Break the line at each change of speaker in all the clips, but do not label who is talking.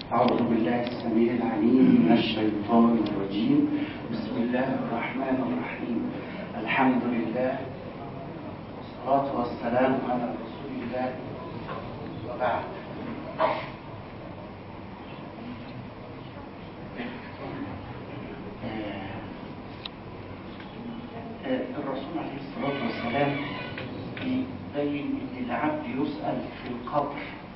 أعوذ بالله السميع العليم من الشيطان الرجيم بسم الله الرحمن الرحيم الحمد لله والصلاة والسلام على رسول الله وبعد الرسول عليه الصلاة والسلام يبين ان العبد يسأل في القبر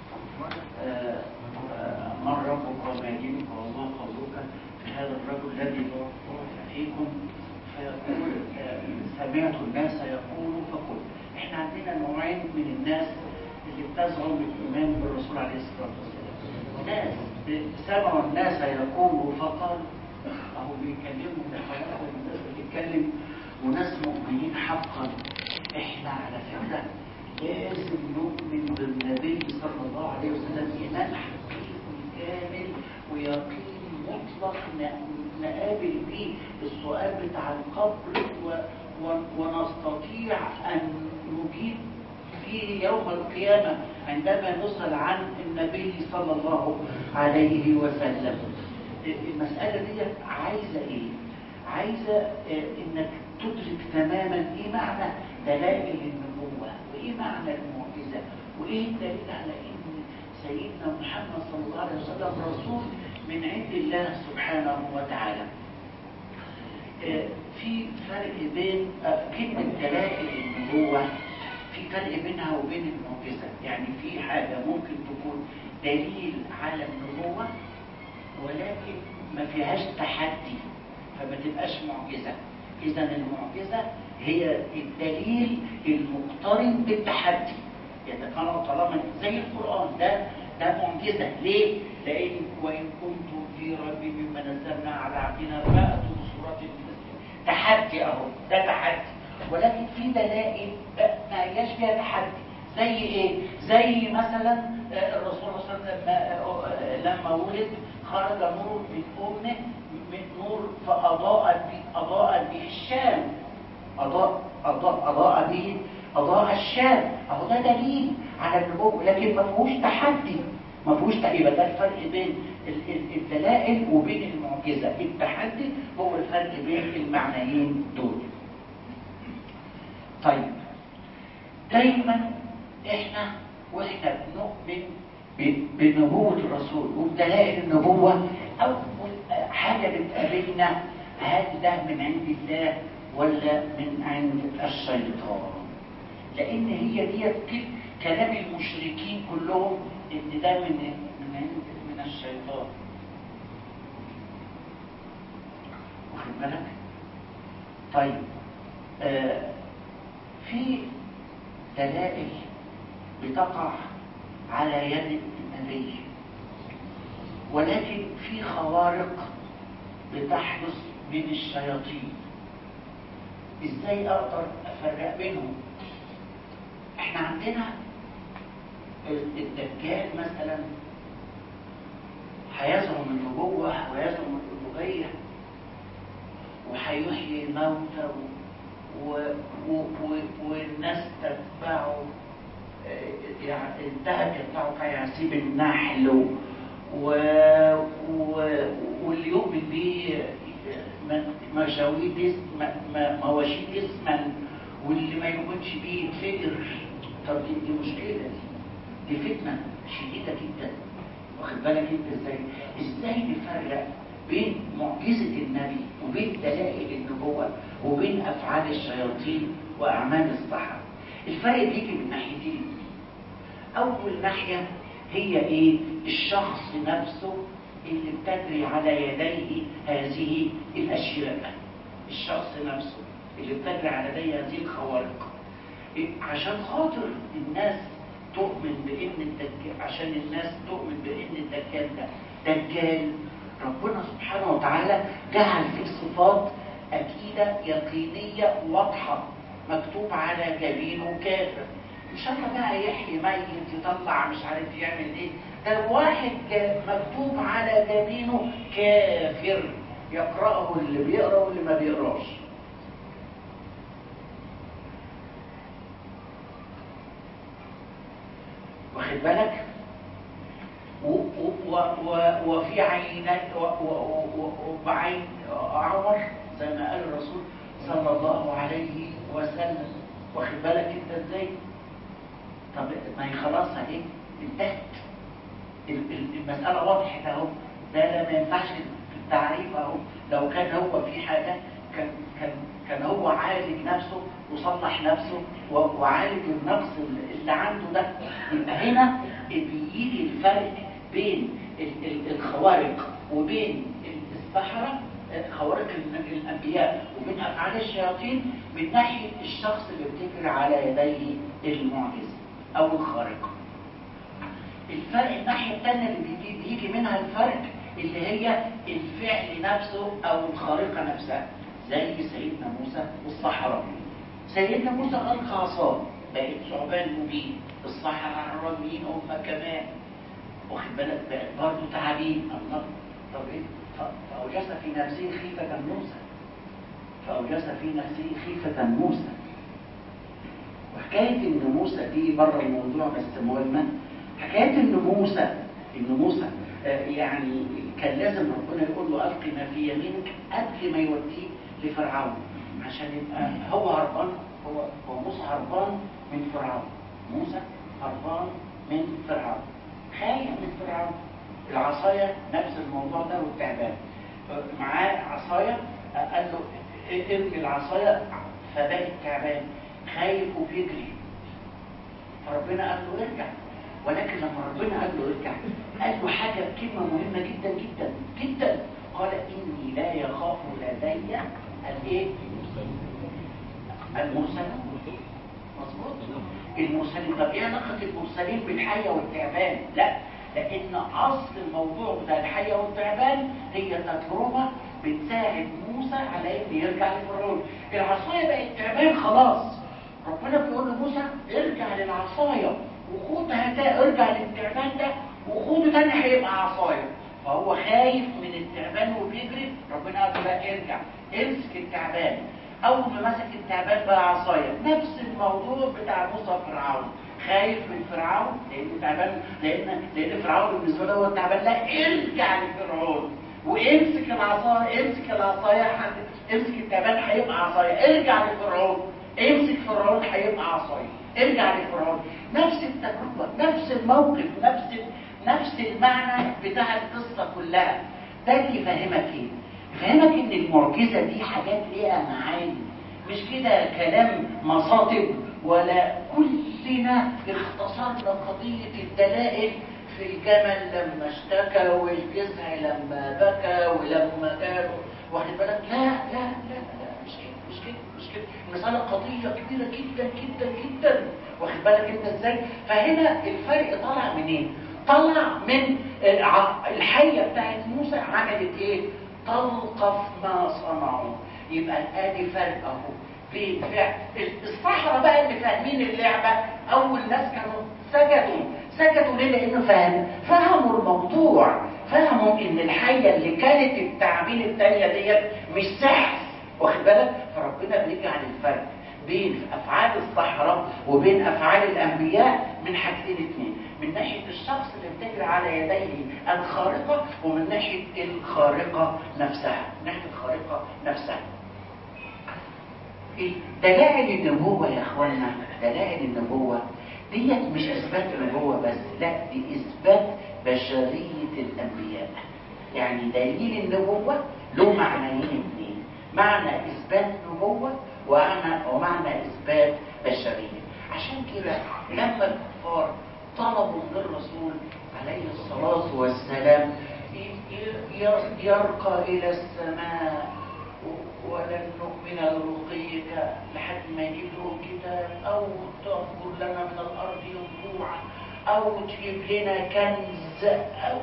من ربك وما دينك وما قولك في هذا الرجل الذي بعث فيكم فيقول سمعت الناس يقول فقل احنا عندنا نوعين من الناس اللي بتزعم الايمان بالرسول عليه الصلاه والسلام ناس سمعوا الناس يقولوا فقال اهو بيكلموا بحياه الناس بتتكلم وناس مؤمنين حقا احنا على فكره لازم نؤمن بالنبي صلى الله عليه وسلم ايمان حقيقي كامل ويقين مطلق نقابل به السؤال بتاع القبر و... و... ونستطيع ان نجيب فيه يوم القيامه عندما نسال عن النبي صلى الله عليه وسلم المساله دي عايزه ايه عايزه انك تدرك تماما ايه معنى دلائل النبوه وايه معنى المعجزه وايه الدليل على ان سيدنا محمد صلى الله عليه وسلم رسول من عند الله سبحانه وتعالى في فرق بين كلمة دلائل النبوة في فرق بينها وبين المعجزة يعني في حاجة ممكن تكون دليل على النبوة ولكن ما فيهاش تحدي فما تبقاش معجزة إذا المعجزة هي الدليل المقترن بالتحدي يتكلم طالما زي القرآن ده ده معجزة ليه؟ لأن وإن كنتم في ريب مما نزلنا على عبدنا فأتوا بصورة المسلم تحدي أهو ده تحدي ولكن في دلائل ما هياش فيها تحدي زي إيه؟ زي مثلا الرسول صلى الله عليه وسلم لما ولد خرج نور من أمه من نور فأضاءت به أضاءت به الشام أضاء أضاء أضاء به أضاء الشام أهو ده دليل على النبوة لكن ما فيهوش تحدي ما فيهوش يبقى ده الفرق بين الدلائل وبين المعجزة التحدي هو الفرق بين المعنيين دول طيب دايما احنا واحنا بنؤمن بنبوة الرسول وبدلائل النبوة أول حاجة بتقابلنا هل ده من عند الله ولا من عند الشيطان لان هي ديت كلام المشركين كلهم ان ده من من عند من الشيطان واخد بالك طيب آه في دلائل بتقع على يد النبي ولكن في خوارق بتحدث من الشياطين ازاي اقدر افرق بينهم احنا عندنا الدجال مثلا هيزعم النبوة ويزعم الألوهية وهيحيي الموتى و... و... و... والناس تتبعه يعني انتهت يتبعه كيعسيب النحل و... و... واللي يؤمن به مشاويد اسم مواشيد اسما واللي ما يؤمنش بيه يتفجر طب دي, دي مشكلة دي فتنة شديدة جدا واخد بالك انت ازاي ازاي نفرق بين معجزة النبي وبين دلائل النبوة وبين افعال الشياطين واعمال الصحابة الفرق بيجي من ناحيتين اول ناحية هي ايه الشخص نفسه اللي بتجري على يديه هذه الاشياء الشخص نفسه اللي بتجري على يديه هذه الخوارق عشان خاطر الناس تؤمن بان الدجال عشان الناس تؤمن بان الدجال ده دجال ربنا سبحانه وتعالى جعل فيه صفات اكيده يقينيه واضحه مكتوب على جبينه كافر مش الله بقى يحيي ميت يطلع مش عارف يعمل ايه ده واحد مكتوب على جبينه كافر يقرأه اللي بيقرأ واللي ما بيقراش واخد بالك وفي عينات وبعين أعور زي ما قال الرسول صلى الله عليه وسلم واخد بالك انت ازاي طب ما هي خلاص اهي انتهت المسألة وضحت اهو ده لا ما ينفعش التعريف اهو لو كان هو في حاجة كان كان كان هو عالج نفسه وصلح نفسه وعالج النقص اللي عنده ده يبقى هنا بيجي الفرق بين الخوارق وبين السحرة خوارق الأنبياء وبين أفعال الشياطين من ناحية الشخص اللي بتجري على يديه المعجزة أو الخارقة الفرق الناحية الثانية اللي بيجي, بيجي منها الفرق اللي هي الفعل نفسه أو الخارقة نفسها زي سيدنا موسى والصحراء سيدنا موسى ألقى عصاه بقت ثعبان مبين الصحراء الرميين هم كمان واخد بالك بقت برضه تعابين الله طب ايه فأوجس في نفسه خيفة موسى فأوجس في نفسه خيفة موسى وحكاية إن موسى دي بره الموضوع بس مهمة حكاية إن موسى إن موسى يعني كان لازم ربنا يقول له ألقي ما في يمينك قبل ما يوديه لفرعون عشان يبقى هو هربان هو هو موسى هربان من فرعون موسى هربان من فرعون خايف من فرعون العصاية نفس الموضوع ده والتعبان معاه عصاية قال له ارمي العصاية فبقى التعبان خايف وبيجري فربنا قال له ارجع ولكن لما ربنا قال له ارجع قال له حاجة كلمة مهمة جدا جدا جدا قال إني لا يخاف لدي الايه المرسلين مظبوط المرسلين طب ايه علاقة المرسلين بالحية والتعبان لا لان اصل الموضوع بتاع الحية والتعبان هي تجربة بتساعد موسى على انه يرجع لفرعون العصاية بقت تعبان خلاص ربنا بيقول لموسى ارجع للعصاية وخدها تا ارجع للتعبان ده وخده تاني هيبقى عصاية فهو خايف من التعبان وبيجري ربنا قال له لا ارجع امسك التعبان اول ما مسك التعبان بقى عصايه نفس الموضوع بتاع موسى فرعون خايف من فرعون لان تعبان لان لان فرعون بالنسبه له هو التعبان لا ارجع لفرعون وامسك العصايه امسك العصايه امسك التعبان هيبقى عصايه ارجع لفرعون امسك فرعون هيبقى عصايه ارجع لفرعون نفس التجربه نفس الموقف نفس نفس المعنى بتاع القصه كلها ده اللي يفهمك ايه يفهمك ان المعجزه دي حاجات ليها معاني مش كده كلام مصاطب ولا كلنا اختصرنا قضيه الدلائل في الجمل لما اشتكى والجزع لما بكى ولما كانوا واخد بالك لا لا لا لا مش كده مش كده مش كده المساله قضيه كبيره جدا جدا جدا واخد بالك انت ازاي فهنا الفرق طالع منين طلع من الحيه بتاعت موسى عملت ايه تلقف ما صنعوا يبقى ادي فرق اهو بين فعل الصحراء بقى اللي فاهمين اللعبه اول ناس كانوا سجدوا سجدوا ليه لانه فهم فهموا الموضوع فهموا ان الحيه اللي كانت التعابين الثانيه ديت مش سحر واخد بالك فربنا بيجعل الفرق بين افعال الصحراء وبين افعال الانبياء من حاجتين اثنين من ناحيه الشخص اللي بتجري على يديه الخارقه ومن ناحيه الخارقه نفسها من ناحيه الخارقه نفسها دلائل النبوة يا اخوانا دلائل النبوة ديت مش اثبات النبوة بس لا دي اثبات بشرية الانبياء يعني دليل النبوة له معنيين اثنين معنى اثبات نبوة ومعنى, ومعنى اثبات بشرية عشان كده لما الكفار طلبوا من الرسول عليه الصلاة والسلام يرقى إلى السماء ولن نؤمن لرقيك لحد ما يجيب لهم كتاب أو تأخذ لنا من الأرض ينبوعا أو تجيب لنا كنز أو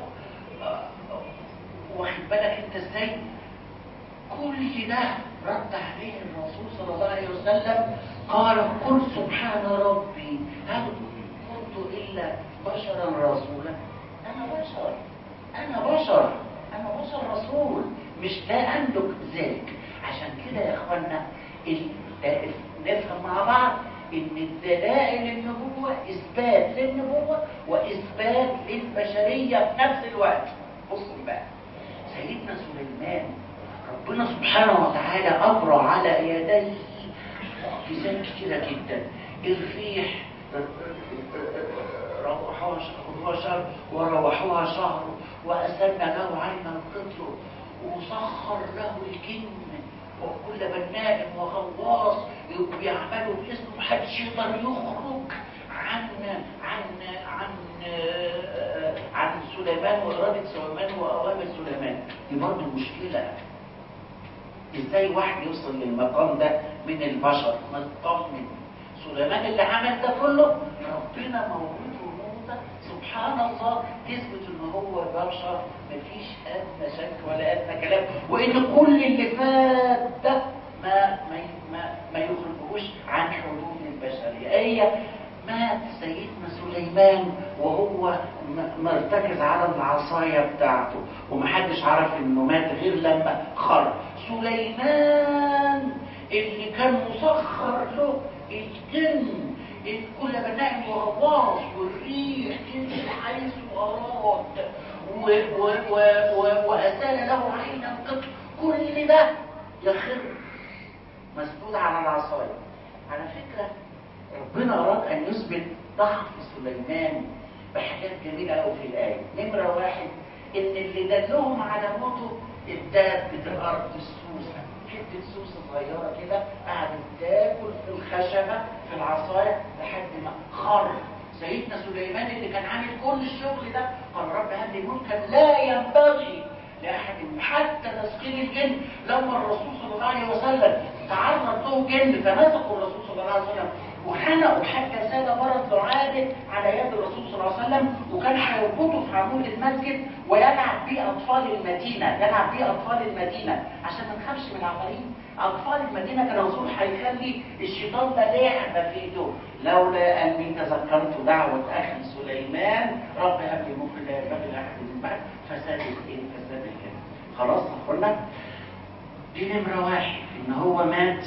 واخد بالك أنت إزاي كل ده رد عليه الرسول صلى الله عليه وسلم قال قل سبحان ربي هل كنت إلا بشرا رسولا أنا بشر أنا بشر أنا بشر رسول مش لا أملك ذلك عشان كده يا إخوانا نفهم مع بعض ان الدلائل النبوة اثبات للنبوة واثبات للبشرية في نفس الوقت بصوا بقى سيدنا سليمان ربنا سبحانه وتعالى أبرى على يديه معجزات كتيرة جدا الريح روحوها شهر وروحوها شهر وأسلنا له عين القطر وسخر له الجن وكل بناء وغواص بيعملوا باسمه محدش يقدر يخرج عن عن عن عن سليمان وإرادة سليمان وأوامر سليمان دي برضه مشكلة ازاي واحد يوصل للمقام ده من البشر مطمن سليمان اللي عمل ده كله ربنا موجود وموجودة سبحان الله تثبت ان هو بشر مفيش ادنى شك ولا ادنى كلام وان كل اللي فات ده ما ما ما, ما يخرجوش عن حدود البشريه هي مات سيدنا سليمان وهو مرتكز على العصاية بتاعته ومحدش عرف انه مات غير لما خر سليمان اللي كان مسخر له الجن كل بناء وغواص والريح تنزل حيث أراد وأزال له عين القطر كل ده يخر مسدود على العصاية على فكرة ربنا أراد أن يثبت ضعف سليمان بحاجات جميلة أوي في الآية نمرة واحد إن اللي دلهم على موته الدابة الأرض السوسة حتة سوسة صغيرة كده قعدت تاكل في الخشبة في العصاية لحد ما خر سيدنا سليمان اللي كان عامل كل الشغل ده قال رب هب لي ملكا لا ينبغي لأحد حتى تسخير الجن لما الرسول صلى الله عليه وسلم تعرض له جن فمسكوا الرسول صلى الله عليه وسلم وخنقوا حتى سادة مرض عادة على يد الرسول صلى الله عليه وسلم وكان هيربطه في عمود المسجد ويلعب بيه أطفال المدينة يلعب بيه أطفال المدينة عشان ما نخافش من العفاريت أطفال المدينة كان الرسول هيخلي الشيطان ده لعبة في ايده لولا أني تذكرت دعوة أخي سليمان رب هب لي ملك لا ينبغي لأحد من بعد فساد الايه فساد الكلام خلاص قلنا دي نمرة واحد إن هو مات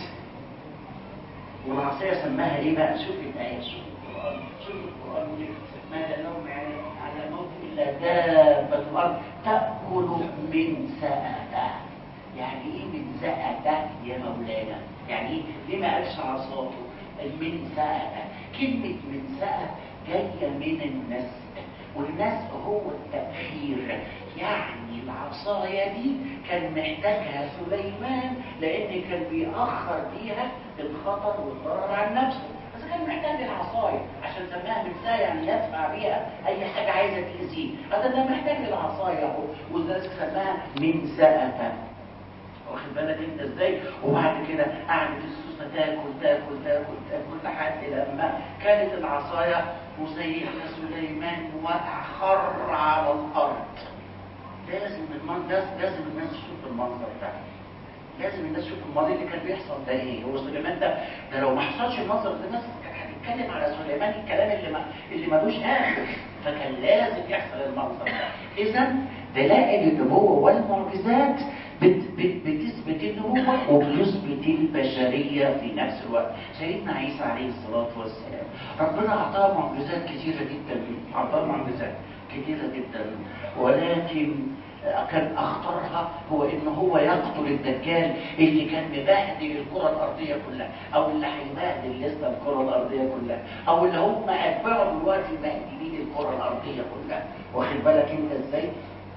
والعصاية سماها ايه بقى شوف الآية شوف القرآن شوف القرآن ما دلهم على موت إلا دابة الأرض تأكل من سأته يعني ايه من سأته يا مولانا يعني ايه ليه ما قالش عصاته من سأته كلمة من سأة جاية من النسق والنسق هو التأخير يعني العصاية دي كان محتاجها سليمان لأن كان بيأخر بيها الخطر والضرر عن نفسه بس كان محتاج العصاية عشان سماها مثال يعني يدفع بيها أي حاجة عايزة تأذيه هذا ده محتاج العصاية اهو والناس سماها من سأة واخد بالك انت ازاي وبعد كده قعدت السوسه تاكل تاكل تاكل تاكل لحد لما كانت العصايه وسيدنا سليمان وقع خر على الارض لازم المنظر لازم الناس تشوف المنظر ده لازم الناس تشوف الماضي اللي كان بيحصل ده ايه هو سليمان ده ده لو ما حصلش المنظر ده الناس كانت هتتكلم على سليمان الكلام اللي ما اللي ملوش اخر فكان لازم يحصل المنظر ده اذا دلائل النبوه والمعجزات بت بت بتثبت النبوة وبتثبت البشرية في نفس الوقت سيدنا عيسى عليه الصلاة والسلام ربنا أعطاه معجزات كثيرة جدا أعطاه معجزات كثيرة جدا ولكن كان أخطرها هو إن هو يقتل الدجال اللي كان مبهدل الكرة الأرضية كلها أو اللي هيبهدل لسه الكرة الأرضية كلها أو اللي هم أتباعه دلوقتي مبهدلين الكرة الأرضية كلها واخد بالك أنت إزاي؟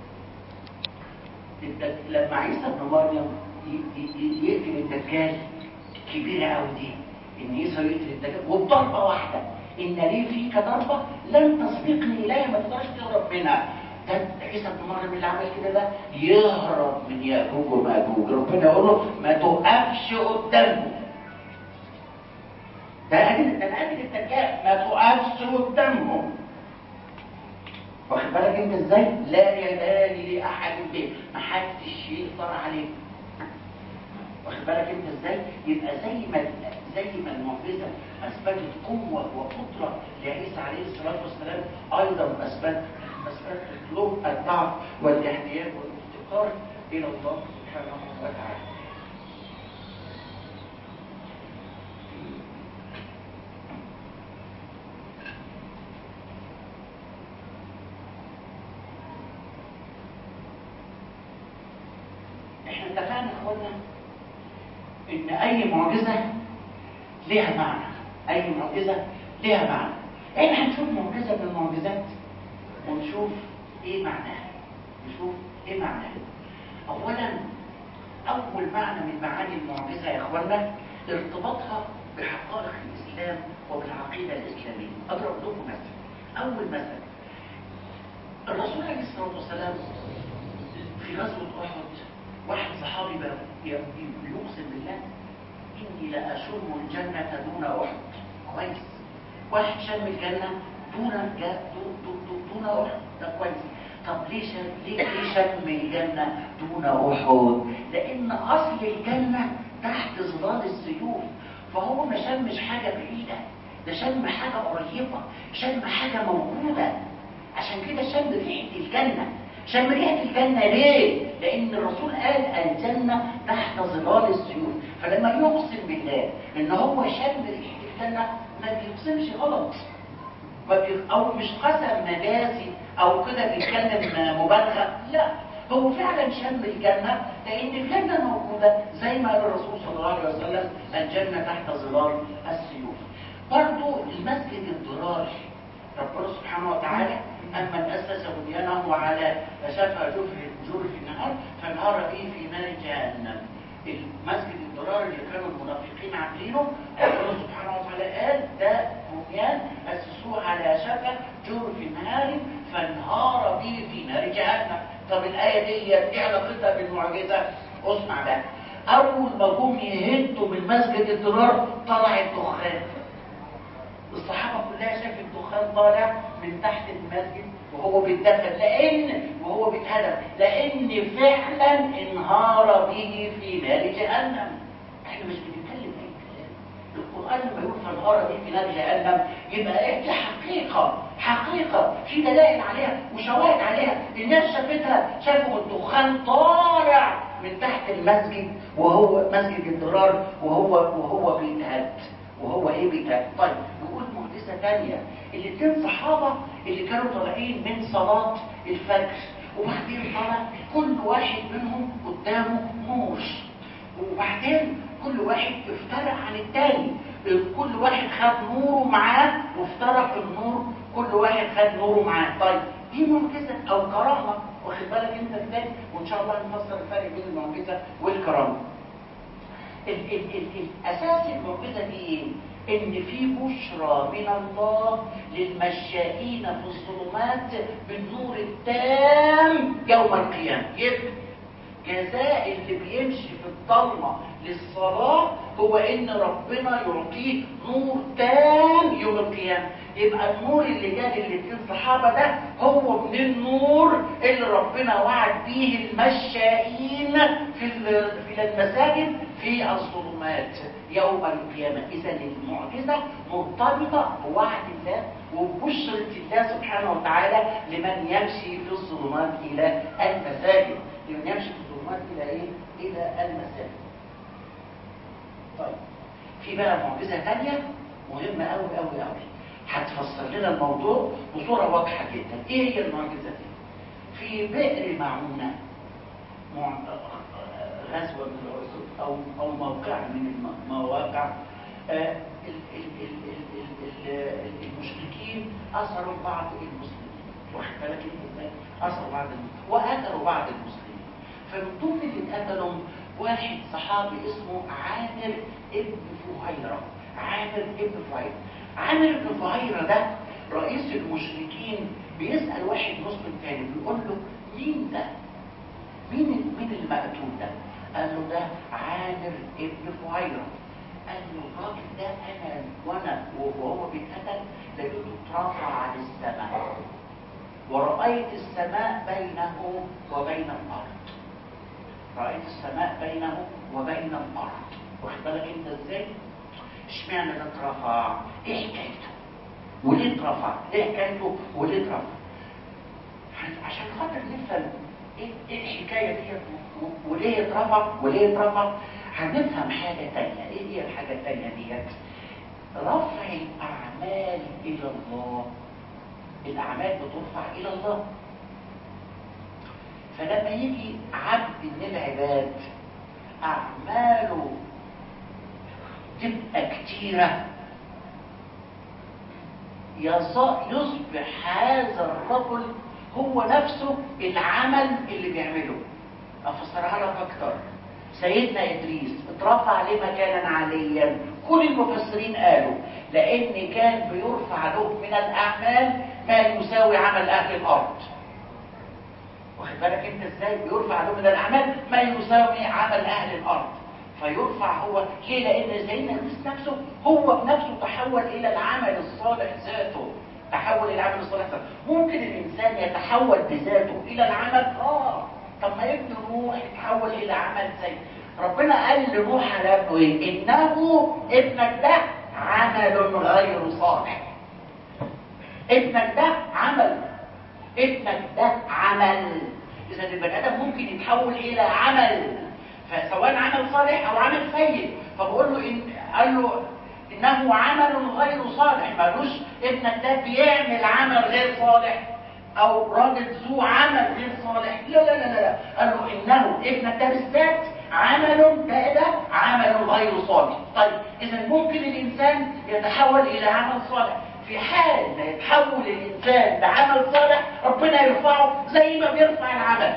لما عيسى ابن مريم يقتل الدجال كبيرة قوي دي ان عيسى يقتل الدجال وبضربة واحدة ان لي فيك ضربة لن تسبقني اليها ما تقدرش تهرب منها ده عيسى ابن مريم اللي عمل كده ده يهرب من ياجوج وماجوج ربنا يقول له ما تقفش قدامه ده قاتل ده قاتل الدجال ما تقفش قدامهم واخد بالك انت ازاي لا يدان لاحد به ما حدش يقدر عليه واخد بالك انت ازاي يبقى زي ما زي ما المعجزه اثبتت قوه وقدره لعيسى عليه الصلاه والسلام ايضا اثبت اثبتت له الضعف والاحتياج والافتقار الى الله سبحانه وتعالى اتفقنا يا اخوانا ان اي معجزه ليها معنى اي معجزه ليها معنى احنا هنشوف معجزه من المعجزات ونشوف ايه معناها نشوف ايه معناها اولا اول معنى من معاني المعجزه يا اخوانا ارتباطها بحقائق الاسلام وبالعقيده الاسلاميه اضرب لكم مثل اول مثل الرسول عليه الصلاه والسلام في غزوه احد واحد صحابي بقى يقسم بالله اني لاشم الجنه دون احد كويس واحد شم الجنه دون دون دون احد ده كويس طب ليه شم ليه ليه شم الجنه دون احد لان اصل الجنه تحت ظلال السيوف فهو ما شمش حاجه بعيده ده شم حاجه قريبه شم حاجه موجوده عشان كده شم ريحه الجنه شم ريحه الجنه ليه لان الرسول قال الجنه تحت ظلال السيوف فلما يقسم بالله ان هو شم ريحه الجنه ما بيقسمش غلط ما بي... او مش قسم مجازي او كده بيتكلم مبالغه لا هو فعلا شم الجنه لان الجنه موجوده زي ما قال الرسول صلى الله عليه وسلم الجنه تحت ظلال السيوف برضو المسجد الضرار ربنا سبحانه وتعالى أمن أسس بنيانه على شفا جرف جرف النهار فانهار به في نار جهنم المسجد الضرار اللي كانوا المنافقين عاملينه ربنا سبحانه وتعالى قال ده بنيان أسسوه على شفا جرف نهار فانهار به في نار جهنم طب الآية دي ايه علاقتها بالمعجزة؟ اسمع بقى أول ما جم يهدوا من مسجد الضرار طلع الدخان الصحابة كلها شافت الدخان طالع من تحت المسجد وهو بيتدخل لأن وهو بيتهدم لأن فعلا انهار به في نار جهنم احنا مش بنتكلم اي كلام القرآن لما يقول فانهار به في نار جهنم يبقى دي حقيقة حقيقة في دلائل عليها وشواهد عليها الناس شافتها شافوا الدخان طالع من تحت المسجد وهو مسجد الضرار وهو وهو بيتهد وهو ايه بيتهد طيب نقول معجزه ثانيه الاثنين صحابه اللي كانوا طالعين من صلاه الفجر وبعدين طلع كل واحد منهم قدامه نور وبعدين كل واحد افترق عن التاني كل واحد خد نوره معاه وافترق النور كل واحد خد نوره معاه طيب دي معجزه او كرامه واخد بالك انت ازاي وان شاء الله نفسر الفرق بين المعجزه والكرامه ال ال ال الاساس المعجزه دي ايه ان في بشرى من الله للمشائين في الظلمات بالنور التام يوم القيامه يبقى جزاء اللي بيمشي في الضلمه للصلاه هو ان ربنا يعطيه نور تام يوم القيامه يبقى النور اللي جاء للاثنين صحابه ده هو من النور اللي ربنا وعد به المشائين في في المساجد في الظلمات يوم القيامه اذا المعجزه مرتبطه بوعد الله وبشرة الله سبحانه وتعالى لمن يمشي في الظلمات الى المساجد لمن يمشي في الظلمات الى ايه الى المساجد طيب في بقى معجزه ثانيه مهمه قوي قوي قوي هتفسر لنا الموضوع بصوره واضحه جدا ايه هي المعجزه دي في بئر معونه غزوه من الغزو او او موقع من المواقع آه المشركين اسروا بعض المسلمين واخد بالك ازاي اسروا بعض المسلمين وقتلوا بعض المسلمين فمن ضمن اللي اتقتلهم واحد صحابي اسمه عامر ابن فهيره عامر ابن فهيره عامر ابن فهيره ده رئيس المشركين بيسال واحد مسلم تاني بيقول له مين ده مين مين اللي مقتول ده قال له ده عامر ابن فهيره قال له الراجل ده انا وانا وهو بيتقتل لقيته اترفع للسماء ورأيت السماء بينه وبين الأرض رأيت السماء بينه وبين الأرض واخد بالك انت ازاي؟ اشمعنى ده اترفع؟ ايه حكايته؟ وليه اترفع؟ ايه حكايته؟ وليه اترفع؟ عشان خاطر نفهم ايه ايه الحكايه ديت وليه اترفع وليه اترفع هنفهم حاجه تانية ايه هي الحاجه التانية ديت رفع الاعمال الى الله الاعمال بترفع الى الله فلما يجي عبد من العباد اعماله تبقى كتيره يصبح هذا الرجل هو نفسه العمل اللي بيعمله افسرها لك اكتر سيدنا ادريس اترفع عليه مكانا عاليا كل المفسرين قالوا لان كان بيرفع له من الاعمال ما يساوي عمل اهل الارض واخد بالك انت ازاي بيرفع له من الاعمال ما يساوي عمل اهل الارض فيرفع هو ليه لان سيدنا ادريس نفسه هو بنفسه تحول الى العمل الصالح ذاته تحول الى العمل الصالح ذاته ممكن الانسان يتحول بذاته الى العمل اه طب ما ابن نوح يتحول الى عمل زي ربنا قال لنوح على ابنه ايه انه ابنك ده عمل غير صالح ابنك ده عمل ابنك ده عمل اذا البني ادم ممكن يتحول الى عمل فسواء عمل صالح او عمل سيء فبقول له إن قال له انه عمل غير صالح مالوش ابنك ده بيعمل عمل غير صالح او راجل ذو عمل غير صالح لا لا لا لا قال له انه ابنك ده بالذات عمل ده ده عمل غير صالح طيب اذا ممكن الانسان يتحول الى عمل صالح في حال ما يتحول الانسان لعمل صالح ربنا يرفعه زي ما بيرفع العمل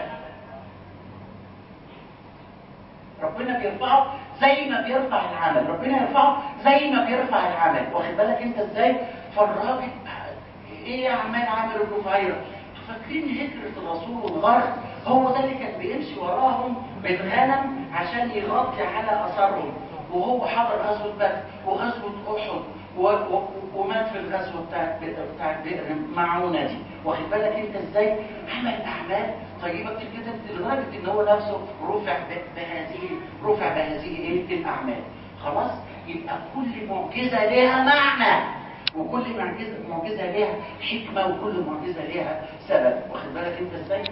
ربنا بيرفعه زي ما بيرفع العمل ربنا يرفعه زي ما بيرفع العمل واخد بالك انت ازاي فالراجل ايه اعمال عمل الرفيرة فاكرين هجرة الرسول والغرب هو ده اللي كان بيمشي وراهم بالغنم عشان يغطي على اثرهم وهو حضر غزوة بدر وغزوة احد و... و... ومات في الغزوة بتاعت بتاعت بئر معونة دي واخد بالك انت ازاي عمل اعمال طيبة كتير جدا لدرجة ان هو نفسه رفع بهذه رفع بهذه ايه الاعمال خلاص يبقى كل معجزة لها معنى وكل معجزة معجزة لها حكمة وكل معجزة لها سبب واخد بالك انت ازاي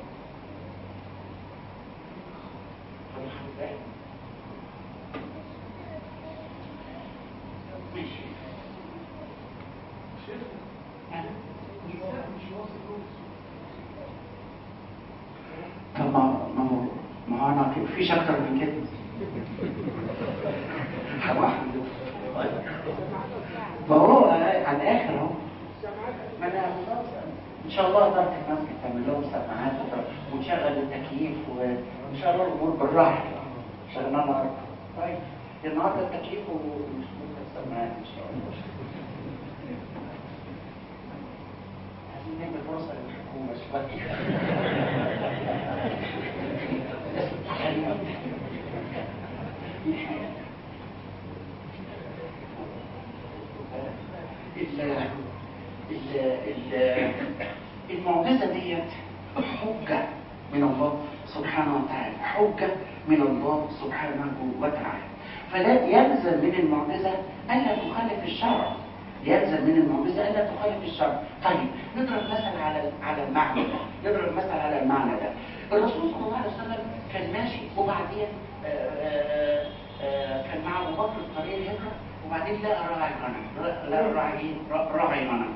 ماشي طب ما ما هو ما هو انا فيش اكتر من كده ما هو على الاخر اهو ما انا ان شاء الله اداره المسجد تعمل لهم سماعات وتشغل التكييف وان شاء الله الامور بالراحه شغلنا النهارده طيب النهارده التكييف والسماعات ان شاء الله عايزين نعمل فرصه للحكومه شويه المعجزة ديت حجة من الله سبحانه وتعالى حجة من الله سبحانه وتعالى فلا يلزم من المعجزة ألا تخالف الشرع يلزم من المعجزة ألا تخالف الشرع طيب نضرب مثل على على المعنى ده نضرب مثل على المعنى ده الرسول صلى الله عليه وسلم كان ماشي وبعدين آآ آآ كان مع ابو بكر في طريق الهجره وبعدين لقى راعي غنم لقى راعي راعي غنم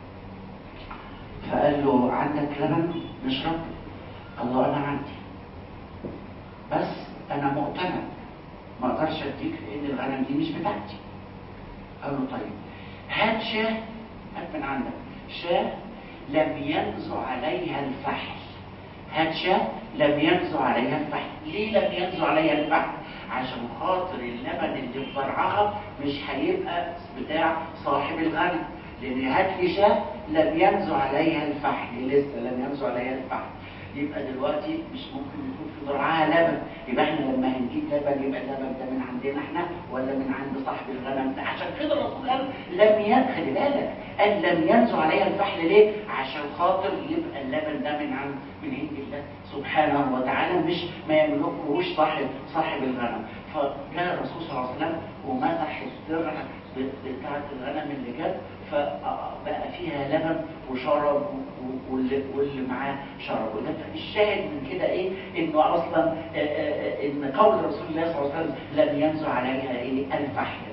فقال له عندك لبن نشرب قال له انا عندي بس انا مؤتمن ما اقدرش اديك لان الغنم دي مش بتاعتي قال له طيب هات شاه هات من عندك شاه لم ينزع عليها الفحل هات شاه لم ينزع عليها الفحل ليه لم ينزع عليها الفحل عشان خاطر اللبن اللي في ضرعها مش هيبقى بتاع صاحب الغنم لان هات لي شاه لم ينزع عليها الفحل لسه لم ينزع عليها الفحل يبقى دلوقتي مش ممكن يكون في ضرعها لبن يبقى احنا لما هنجيب لبن يبقى اللبن ده من عندنا احنا ولا من عند صاحب الغنم ده عشان كده الرسول قال لم يدخل بالك قال لم ينزع عليها الفحل ليه عشان خاطر يبقى اللبن ده من عند من عند الله سبحانه وتعالى مش ما يملكهوش صاحب صاحب الغنم فجاء الرسول صلى الله عليه وسلم ومسح الدرع بتاعت الغنم اللي جت فبقى فيها لبن وشرب واللي, واللي معاه شرب الشاهد من كده ايه انه اصلا ان قول رسول الله صلى الله عليه وسلم لم ينزع عليها ايه الفحل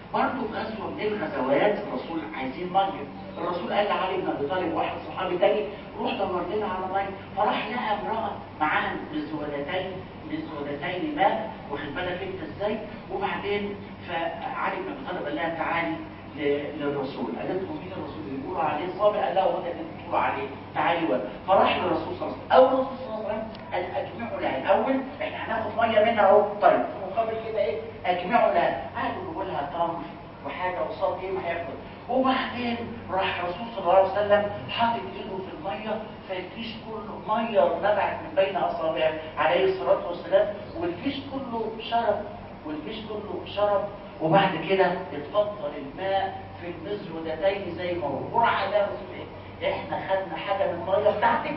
برضه في غزوه من الغزوات الرسول عايزين ميه الرسول قال لعلي بن ابي طالب واحد صحابي تاني روح دور لنا على ميه فراح لقى امراه معاها مزودتين مزودتين ماء واخد بالك انت ازاي وبعدين فعلي بن ابي طالب قال لها تعالي ل- للرسول قالت له مين الرسول اللي بيقولوا عليه صابئ قال لها هو ده اللي بتقولوا عليه تعالي ولا فراح للرسول صلى الله عليه وسلم اول الرسول صلى الله عليه وسلم قال اجمعوا لها الاول احنا هناخد ميه منها اهو طيب في مقابل كده ايه اجمعوا لها قالوا له لها تمر وحاجه وصاد ايه ما هياخد وبعدين راح الرسول صلى الله عليه وسلم حاطط ايده في الميه فالكيس كله ميه نبعت من بين اصابعه عليه الصلاه والسلام والكيس كله شرب والكيس كله شرب وبعد كده اتفضل الماء في المزودتين زي ما هو وراح قال لها الرسول ايه احنا خدنا حاجه من الميه بتاعتك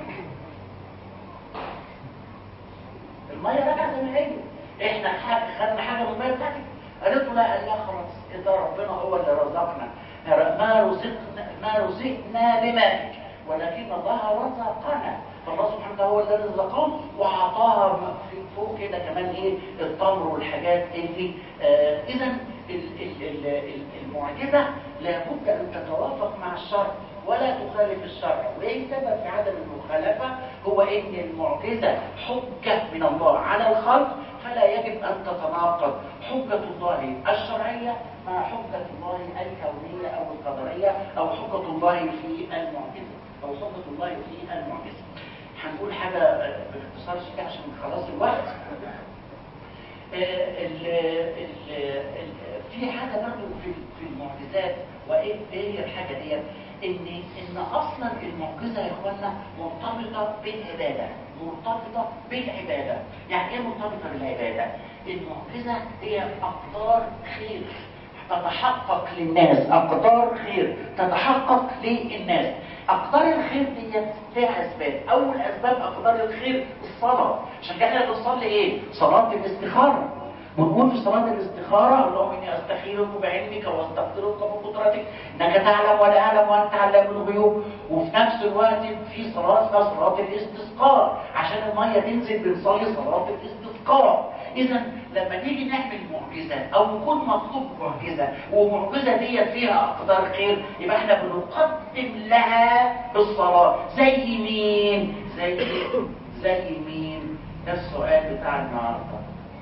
الميه راجعه زي ما هي احنا خ- خدنا حاجه من الميه بتاعتك قالت له لا قال لها خلاص اذا ربنا هو اللي رزقنا ما رزقنا ما رزقنا بمالك ولكن الله رزقنا فالله سبحانه وتعالى هو اللي رزقهم واعطاها م- في- فوق كده كمان ايه التمر والحاجات اللي آه اذا ال- ال- ال- ال- المعجزه لابد ان تتوافق مع الشرع ولا تخالف الشرع وايه السبب في عدم المخالفه هو ان المعجزه حجه من الله على الخلق فلا يجب ان تتناقض حجه الله الشرعيه مع حجه الله الكونيه او القدريه او حجه الله في المعجزه او حجه الله في المعجزه هنقول حاجه آه، باختصار شديد عشان خلاص الوقت آه، ال- ال- ال- في حاجه برضه في في المعجزات وايه ايه هي الحاجه ديت ان ان اصلا المعجزه يا اخوانا مرتبطه بالعباده مرتبطه بالعباده يعني ايه مرتبطه بالعباده المعجزه هي اقدار خير تتحقق للناس اقدار خير تتحقق للناس اقدار الخير دي لها اسباب اول اسباب اقدار الخير الصلاه عشان كده احنا بنصلي ايه صلاه الاستخاره ونقول في صلاه الاستخاره اللهم اني استخيرك بعلمك واستغفرك بقدرتك انك تعلم ولا اعلم وانت علام الغيوب وفي نفس الوقت في صلاه اسمها صلاه الاستسقاء عشان الميه تنزل بنصلي صلاه الاستسقاء اذا لما نيجي نعمل معجزه او يكون مطلوب معجزه والمعجزه دي فيها اقدار خير يبقى احنا بنقدم لها الصلاه زي مين زي زي مين ده السؤال بتاع النهارده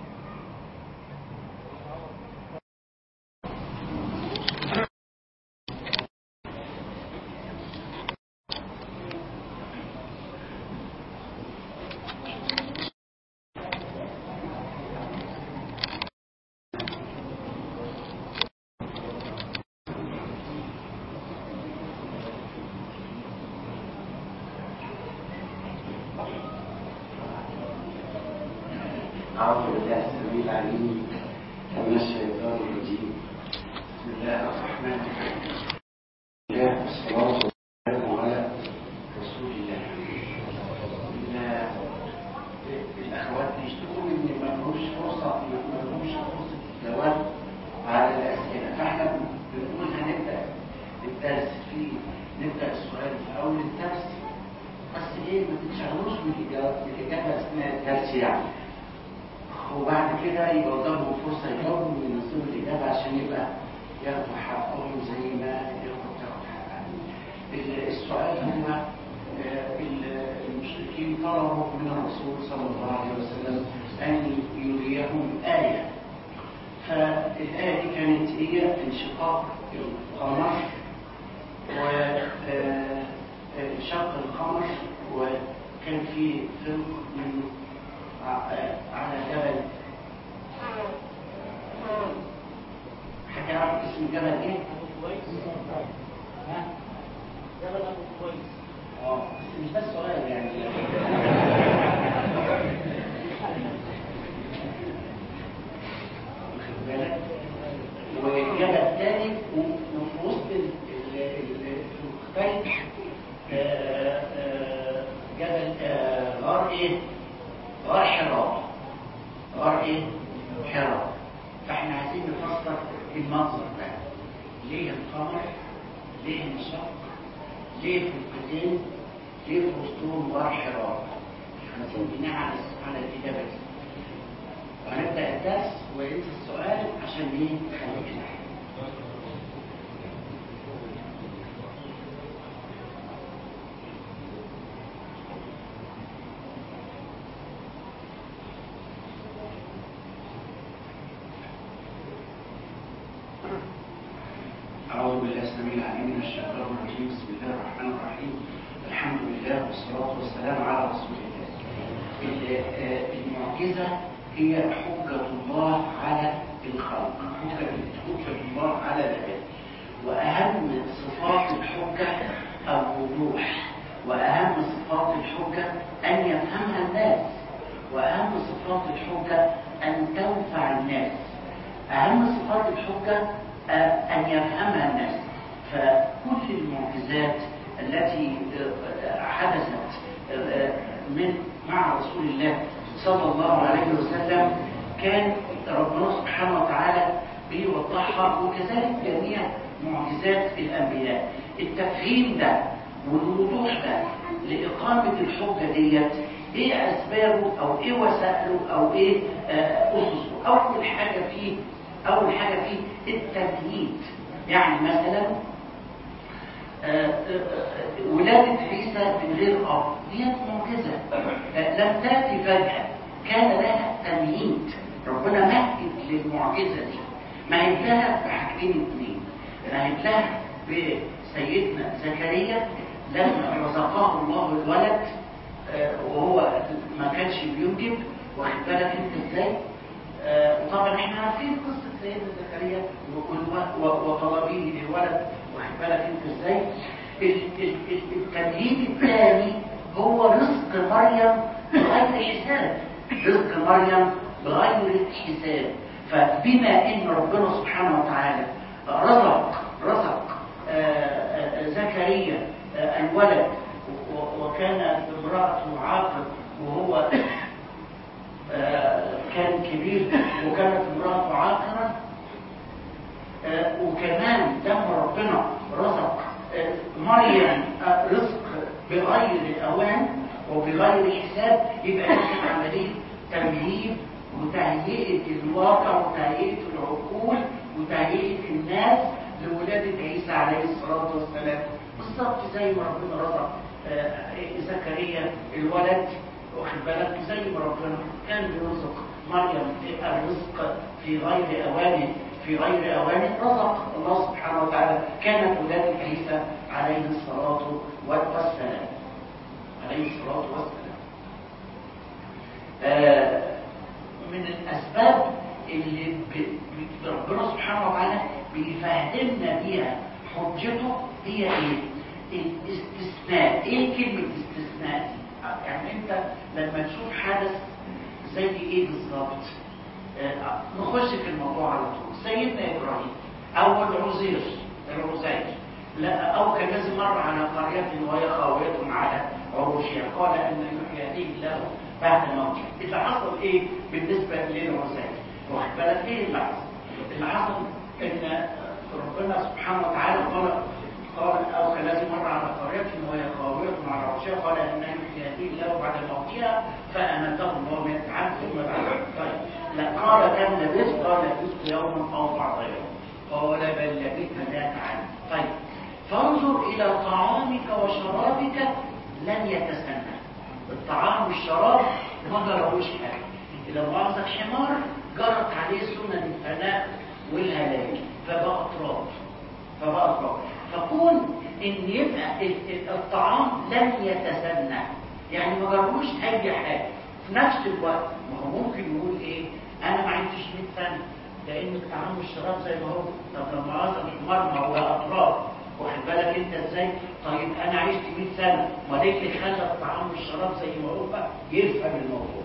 أعوذ بالله السميع العليم من الشيطان الرجيم بسم الله الرحمن الرحيم الله والصلاة والسلام على رسول الله ال- الأخوات بيشتكوا إن ما لهمش فرصة ما لهمش فرصة الجواب على الأسئلة فإحنا بنقول هنبدأ الدرس في نبدأ السؤال في أول الدرس بس إيه ما تتشغلوش بالإجابة بالإجابة أثناء الدرس يعني وبعد كده يبقى قدامهم فرصة يجاوبوا وينزلوا الإجابة عشان يبقى ياخدوا حقهم زي ما الإخوة بتاخد حقها. ال- السؤال هو آه، ال- المشركين طلبوا من الرسول صلى الله عليه وسلم أن يريهم آية. فالآية دي كانت هي انشقاق القمر وانشق القمر وكان في فرق من على جبل حد يعرف اسم جبل ايه؟ ها؟
جبل ابو كويس
اه بس مش ده السؤال يعني واخد بالك؟ وجبل تاني وفي وسط ال- ال- ال- المختلف آه، آه، جبل آه، غار ايه؟ غار حراء غار ايه؟ حراء فاحنا عايزين نفسر المنظر ده ليه القمر؟ ليه النشاط؟ ليه فرقتين؟ ليه في وسطهم غار حراء؟ عايزين بناء على على الإجابة دي وهنبدأ الدرس وينسى السؤال عشان ايه؟ نخليك نحن أعوذ بالله السميع العليم من الشيطان الرجيم بسم الله الرحمن الرحيم الحمد لله والصلاة والسلام على رسول الله ال- آه، المعجزة هي حجة الله على الخلق حجة حجة الله على العباد وأهم صفات الحجة الوضوح وأهم صفات الحجة أن يفهمها الناس وأهم صفات الحجة أن تنفع الناس أهم صفات الحجة آه، أن يفهمها الناس فكل المعجزات التي آه، حدثت آه، من مع رسول الله صلى الله عليه وسلم كان ربنا سبحانه وتعالى بيوضحها وكذلك جميع معجزات الأنبياء التفهيم ده والوضوح ده لإقامة الحجة ديت ايه اسبابه او ايه وسائله او ايه آه، اسسه اول حاجة فيه اول حاجة فيه التمهيد يعني مثلا آه، آه، آه، ولادة عيسى من غير اب ديت معجزة آه، لم تأتي فجأة كان لها تمهيد ربنا مهد للمعجزة دي مهد لها بحاجتين اتنين مهد لها بسيدنا زكريا لما رزقه الله الولد آه، وهو ما كانش بينجب واخد بالك انت ازاي آه، وطبعا احنا عارفين قصه سيدنا زكريا والو- و- وطلبيه للولد واخد بالك انت ازاي ال- ال- ال- التمهيد الثاني هو رزق مريم بغير حساب رزق مريم بغير حساب فبما ان ربنا سبحانه وتعالى رزق رزق آه، آه، زكريا آه، الولد و- وكان امرأته عاقر وهو آه، كان كبير وكانت امرأته عاقرة آه، وكمان لما ربنا رزق آه، مريم آه، رزق بغير أوان وبغير حساب يبقى كانت عملية تمهيد وتهيئة الواقع وتهيئة العقول وتهيئة الناس لولادة عيسى عليه الصلاة والسلام بالظبط زي ما ربنا رزق آه، زكريا الولد واخد بالك زي ما ربنا كان بيرزق مريم في الرزق في غير اوانه في غير اوانه رزق الله سبحانه وتعالى كانت ولادة عيسى عليه الصلاة والسلام عليه الصلاة والسلام آه، من الأسباب اللي ب- ب- ربنا سبحانه وتعالى بيفهمنا بيها حجته هي ايه؟ الاستثناء ايه كلمة استثناء دي؟ يعني انت لما تشوف حدث زي ايه بالظبط آه، نخش في الموضوع على طول سيدنا ابراهيم اول عزير العزير لا او كذا مر على قرية وهي خاوية على عروشها قال ان يحيي هذه الله بعد موته اللي حصل ايه بالنسبة للعزير واخد بالك ايه اللي حصل اللي حصل ان ربنا سبحانه وتعالى قال قال او كالذي مر على قرية وهي خاوية على عروشها قال ان يحيي هذه الله بعد موتها فاماته الله مئة عام ثم بعد طيب لا قال كم لبثت قال لبثت يوما او بعض يوم قال بل لبثت ذات عام طيب فانظر الى طعامك وشرابك لن يتسنى الطعام والشراب ما جربوش حاجه اذا مؤاخذه الحمار جرت عليه سنن الفناء والهلاك فبقى تراب فبقى تراب فكون ان يبقى ال- ال- الطعام لن يتسنى يعني ما جربوش اي حاجه في نفس الوقت ما هو ممكن يقول ايه انا ما عشتش 100 سنه لان الطعام والشراب زي ما هو طب لما عاوز الحمار ما هو اطراف واخد بالك انت ازاي طيب انا عشت 100 سنه ما ليه اللي خلى الطعام والشراب زي ما هو يفهم الموضوع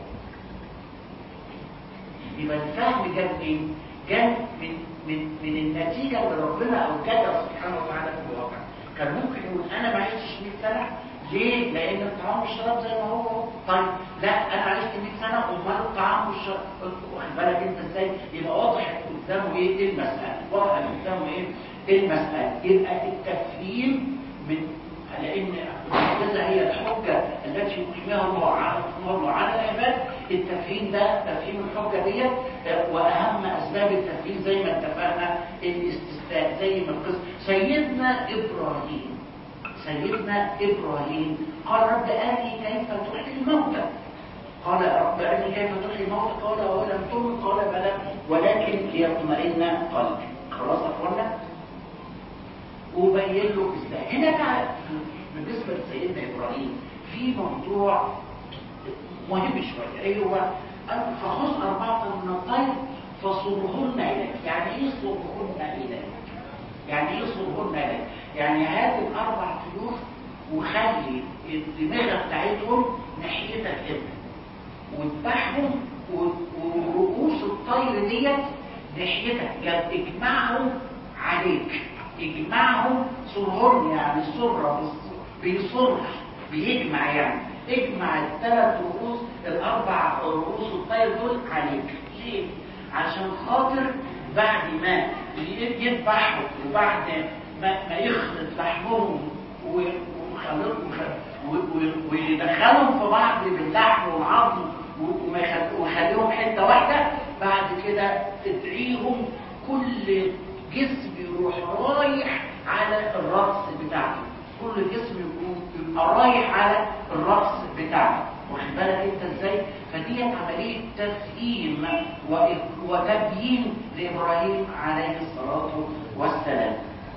يبقى الفهم جاب منين؟ جاب من من من النتيجه اللي ربنا اوجدها سبحانه وتعالى في الواقع كان ممكن يقول انا ما عشتش 100 سنه ليه؟ لان الطعام والشراب زي ما هو هو. طيب لا انا عشت 100 سنه امال الطعام والشراب واخد بالك انت ازاي؟ يبقى واضح قدامه ايه؟ إيه المساله؟ واضح قدامه ايه؟ إيه المساله؟ يبقى التفهيم من لان المعجزه هي الحجه التي يقيمها الله على الله على العباد التفهيم ده تفهيم الحجه ديت آه، واهم اسباب التفهيم زي ما اتفقنا الاستثناء
زي ما القصة سيدنا إبراهيم سيدنا إبراهيم قال رب أرني كيف تحيي الموتى قال رب أرني كيف تحيي الموتى قال ولم تؤمن قال بلى ولكن ليطمئن قلبي خلاص أخوانا وبين له ازاي هنا بقى بالنسبة لسيدنا إبراهيم في موضوع مهم شوية ايه هو فخذ أربعة من الطير فصرهن إليك يعني ايه صرهن إليك يعني ايه صرهن إليك يعني هات الأربع طيور وخلي الدماغة بتاعتهم ناحيتك كده واذبحهم ورؤوس الطير ديت ناحيتك اجمعهم عليك اجمعهم صرهن يعني صرة بيصر بيجمع يعني اجمع الثلاث رؤوس الاربع رؤوس الطير دول عليك ليه عشان خاطر بعد ما يذبحوا وبعد ما, ما يخلط لحمهم ويدخلهم في بعض باللحم والعظم ويخليهم حته واحده بعد كده تدعيهم كل جسم يروح رايح على الراس بتاعته كل جسم يكون يبقى رايح على الراس بتاعته واخد بالك انت ازاي فدي عمليه تفهيم وتبيين لابراهيم عليه الصلاه والسلام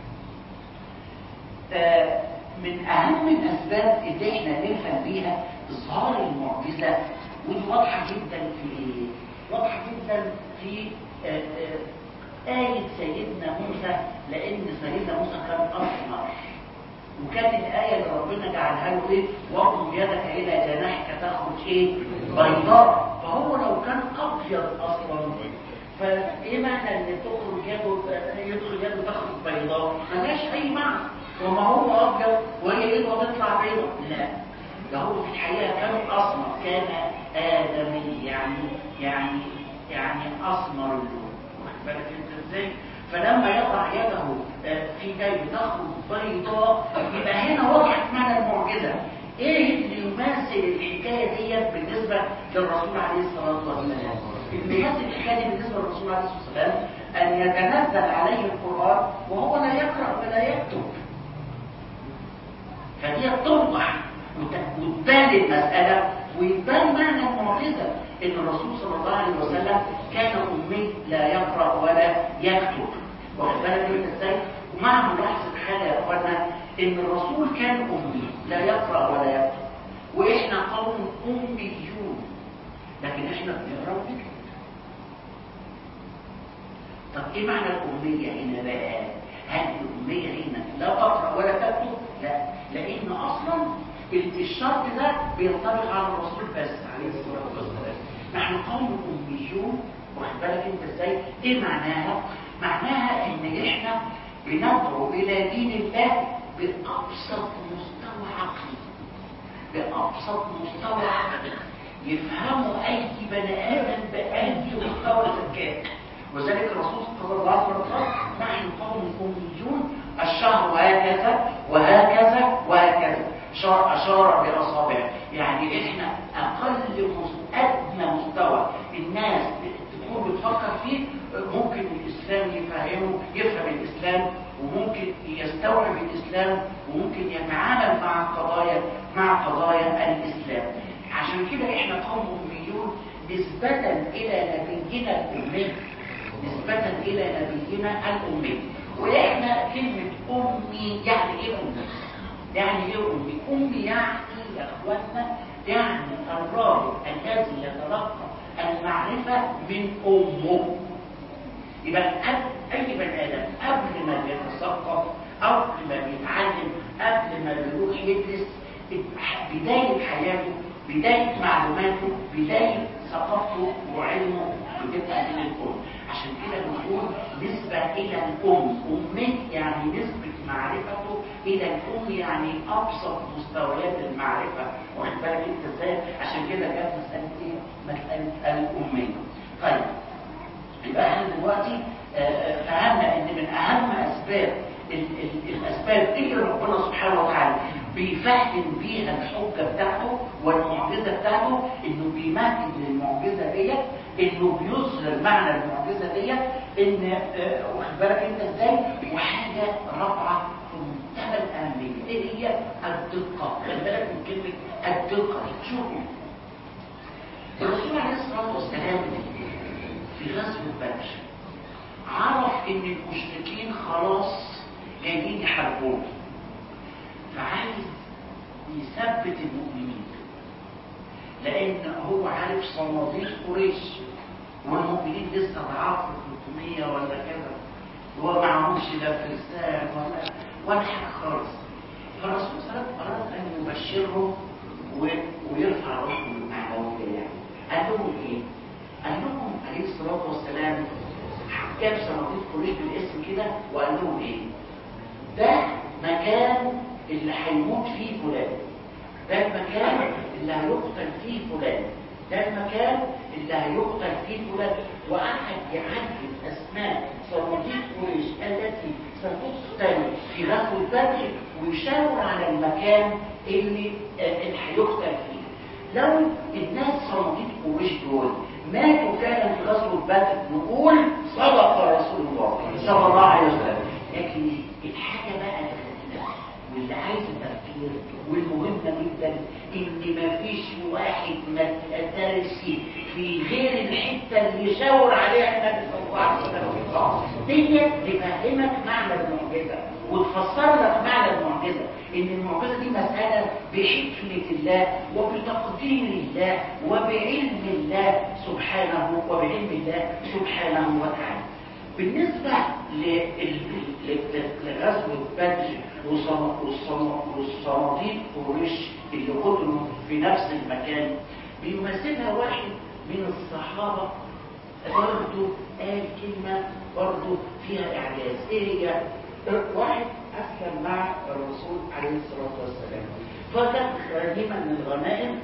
آه من اهم الاسباب اللي احنا نفهم بيها اظهار المعجزه ودي واضحه جدا في واضحه جدا في آه آه آية سيدنا موسى لأن سيدنا موسى كان أسمر وكانت الآية اللي ربنا جعلها له إيه واضم يدك إلى جناحك تخرج إيه بيضاء فهو لو كان أبيض أصلا فإيه معنى إن تخرج يده يدخل يده تخرج بيضاء ملهاش أي معنى وما هو أبيض وهي إيده تطلع بيضاء لا ده هو في الحقيقة كان أسمر كان آدمي يعني يعني يعني أسمر اللون واخد بالك أنت إزاي فلما يضع يده في جيب تخرج بيضاء يبقى هنا وضحت معنى المعجزه ايه اللي يماثل الحكايه ديت بالنسبه للرسول عليه الصلاه والسلام اللي يماثل الحكايه دي بالنسبه للرسول عليه الصلاه والسلام ان يتنزل عليه القران وهو لا يقرا ولا يكتب فدي توضح وتبان المساله ويبان معنى المعجزه ان الرسول صلى الله عليه وسلم كان امي لا يقرا ولا يكتب واخد بالك انت ازاي ومع ملاحظه حاجه يا اخوانا ان الرسول كان امي لا يقرا ولا يكتب واحنا قوم اميون لكن احنا بنقرا ونكتب طب ايه معنى الاميه هنا بقى هل الاميه هنا لا تقرا ولا تكتب لا لان اصلا الشرط ده بينطبق على الرسول بس عليه الصلاه والسلام نحن قوم اميون واخد بالك انت ازاي ايه معناها معناها ان احنا بندعو الى دين الله بابسط مستوى عقلي بابسط مستوى عقلي يفهمه اي بني ادم باي مستوى ذكاء وذلك الرسول صلى الله عليه وسلم نحن قوم اميون الشهر هكذا وهكذا وهكذا اشار باصابعه يعني احنا اقل ادنى مستوى الناس تكون بتفكر فيه ممكن الإسلام يفهمه يفهم الإسلام وممكن يستوعب الإسلام وممكن يتعامل مع قضايا مع قضايا الإسلام عشان كده احنا قوم أميون نسبة إلى نبينا الأمي نسبة إلى نبينا الأمي وإحنا كلمة أمي يعني إيه أمي؟ يعني إيه أمي؟ أمي يعني يا إخواننا يعني الراجل الذي يتلقى المعرفة من أمه يبقى أي بني آدم قبل ما بيتثقف أو قبل ما بيتعلم قبل ما بيروح يدرس بداية حياته بداية معلوماته بداية ثقافته وعلمه بتبقى من الأم عشان كده بنقول نسبة إلى الأم أمي يعني نسبة معرفته إلى الأم يعني أبسط مستويات المعرفة واخد بالك أنت إزاي عشان كده جت مسألة إيه؟ مسألة الأمية طيب يبقى احنا دلوقتي فهمنا ان من اهم اسباب ال ال الاسباب اللي ربنا سبحانه وتعالى بيفهم بيها الحجه بتاعته والمعجزه بتاعته انه بيمهد للمعجزه ديت انه بيظهر معنى المعجزه ديت ان آه، واخد بالك انت ازاي وحاجه رابعه في منتهى الاهميه ايه هي الدقه خلي بالك من كلمه الدقه شوفوا الرسول عليه الصلاه والسلام في غزوه بدر عرف ان المشركين خلاص جايين يحاربوه فعايز يثبت المؤمنين لان هو عارف صناديق قريش والمؤمنين لسه ضعاف 300 ولا كذا وهو معهمش لا فرسان ولا ولا حاجه خالص فالرسول صلى الله عليه وسلم اراد ان يبشرهم و- ويرفع روحهم المعنويه يعني قال لهم ايه؟ قال لهم عليه الصلاه والسلام جاب صناديق قريش بالاسم كده وقال لهم ايه؟ ده مكان اللي هيموت فيه فلان ده المكان اللي هيقتل فيه فلان ده المكان اللي هيقتل فيه فلان وقعد يعدد اسماء صناديق قريش التي ستقتل في غزوه بدر ويشاور على المكان اللي اللي هيقتل فيه لو الناس صناديق قريش دول ماتوا فعلا في غزوه بدر نقول صدق رسول الله صلى الله عليه وسلم لكن الحاجه بقى الغريبه واللي عايزه تفكير والمهمه جدا ان مفيش واحد ما اتقتلش في غير الحته اللي يشاور عليها النبي صلى الله عليه وسلم ديت تفهمك معنى المعجزه وتفسر لك معنى المعجزه ان المعجزه دي مساله بحكمه الله وبتقدير الله وبعلم الله سبحانه وبعلم الله سبحانه وتعالى بالنسبة لل- ل- لغزوة بدر وصنا- وصنا- والصناديق قريش اللي قتلوا في نفس المكان بيمثلها واحد من الصحابة برضه قال كلمة برضه فيها إعجاز إيه هي؟ واحد أسلم مع الرسول عليه الصلاة والسلام فكان غنيمة من الغنائم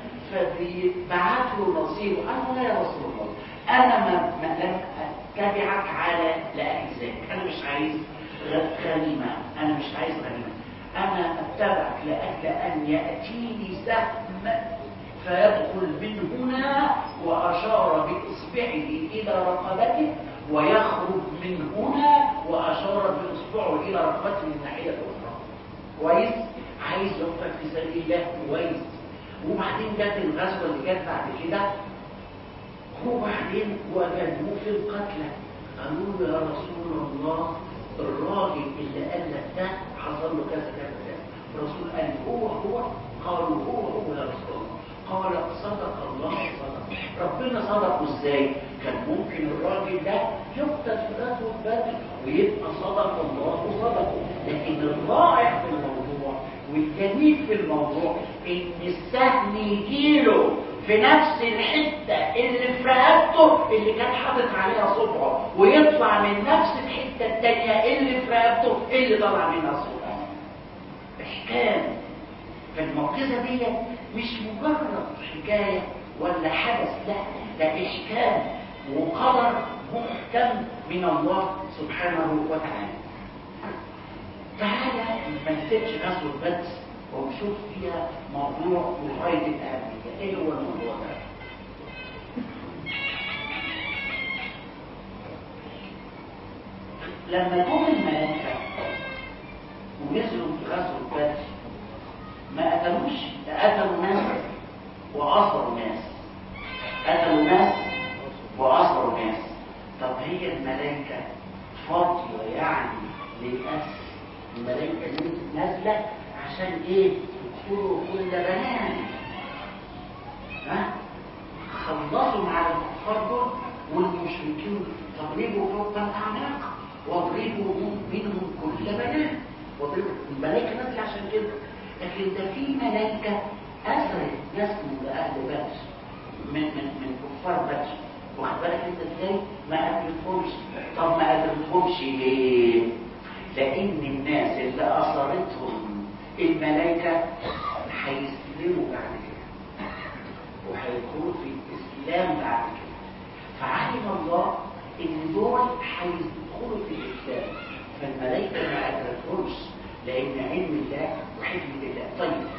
فبيبعت له نصيبه قال له لا يا رسول الله أنا ما ما لم أتبعك على لأجزاك أنا مش عايز غ- غنيمة أنا مش عايز غنيمة أنا أتبعك لأجل أن يأتيني سهم فيدخل من هنا وأشار بإصبعه إلى رقبته ويخرج من هنا وأشار بإصبعه إلى رقبته من الناحية الأخرى كويس عايز يقتل في سبيل الله كويس وبعدين جت الغزوة اللي جت بعد كده وبعدين وجدوه في القتلى قالوا له يا رسول الله الراجل اللي قال لك ده حصل له كذا كذا كذا الرسول قال هو هو قالوا هو هو يا رسول الله قال صدق الله صدق ربنا صدقه ازاي كان ممكن الراجل ده يقتل في غزوه بدر ويبقى صدق الله صدقه لكن الرائع في الموضوع والجميل في الموضوع ان السهم يجيله في نفس الحتة اللي في رقبته اللي كان حاطط عليها صبعه ويطلع من نفس الحتة التانية اللي في رقبته اللي طلع منها صبعه احكام فالمعجزة دي مش مجرد حكاية ولا حدث لا ده احكام وقدر محكم من الله سبحانه وتعالى تعالى ما نسيبش غزوة بدر ونشوف فيها موضوع بغاية الأهمية ايه هو الموضوع ده لما جم الملائكة ونزلوا في غزوة بدر ما قتلوش ده قتلوا ناس وأصروا ناس قتلوا ناس وأصروا ناس طب هي الملائكة فاضية يعني للأسف الملائكة دي نازلة عشان ايه يقتلوا كل بنات ها خلصوا مع الكفار دول والمشركين تضربوا فوق الاعناق واضربوا منهم كل بنات واضربوا الملائكه نازله عشان كده لكن ده في ملائكه اثرت ناس من اهل بدر من من من كفار بدر واخد بالك انت ازاي ما قتلتهمش طب ما قتلتهمش ليه لان الناس اللي اثرتهم الملائكه هيسلموا بعد كده وهيدخلوا في الاسلام بعد كده فعلم الله ان دول هيدخلوا في الاسلام فالملائكه ما قتلتهمش لان علم الله وحكمه الله طيب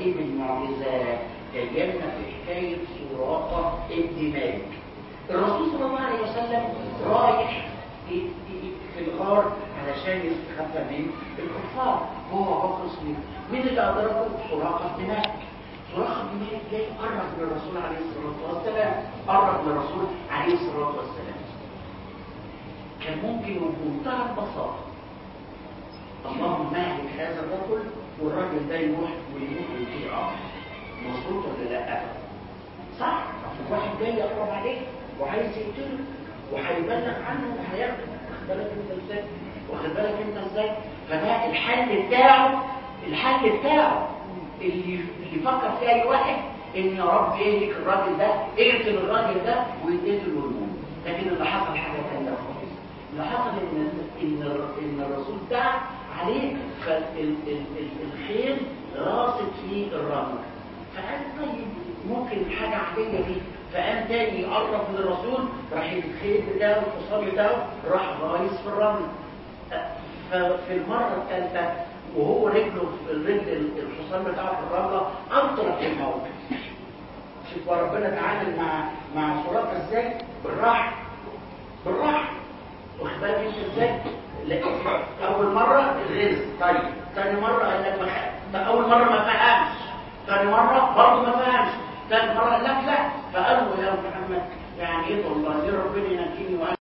عجائب المعجزات جايه لنا في حكايه سراقه ابن مالك الرسول صلى الله عليه وسلم رايح في في الغار علشان يستخبى من الكفار هو باقص مين مين اللي ادركه سراقه بن مالك سراقه بن مالك جاي قرب من الرسول عليه الصلاه والسلام قرب من الرسول عليه الصلاه والسلام كان ممكن بمنتهى البساطه اللهم اهلك هذا الرجل والراجل ده يروح ويموت ويطير امر مظبوط ولا لا صح واحد جاي يقرب عليك وعايز يقتله وهيبلغ عنه وهياخده واخد بالك انت ازاي واخد بالك انت ازاي فده الحل بتاعه الحل بتاعه اللي اللي يفكر فيه اي واحد ان يا رب اهلك الراجل ده اقتل الراجل ده ويتقتل ويموت لكن اللي حصل حاجه ثانيه خالص اللي حصل ان ان ان الرسول دعا عليه فالخيل راست في الرمل فقال طيب ممكن حاجه عاديه دي فقام تاني يقرب من الرسول راح الخيل بتاعه الحصان بتاعه راح رايس في الرمل ففي المره الثالثه وهو رجله في رجل الحصان بتاعه في الرمله انطلق الموقف شوف ربنا تعامل مع مع سراقه ازاي بالراحه بالراحه واخد بالك انت ازاي اول مره غير طيب ثاني مره قال لك ما اول مره ما فهمش ثاني مره برضه ما فهمش ثالث مره قال لك لا فقال له يا محمد يعني ايه والله ليه ربنا ينجيني وانا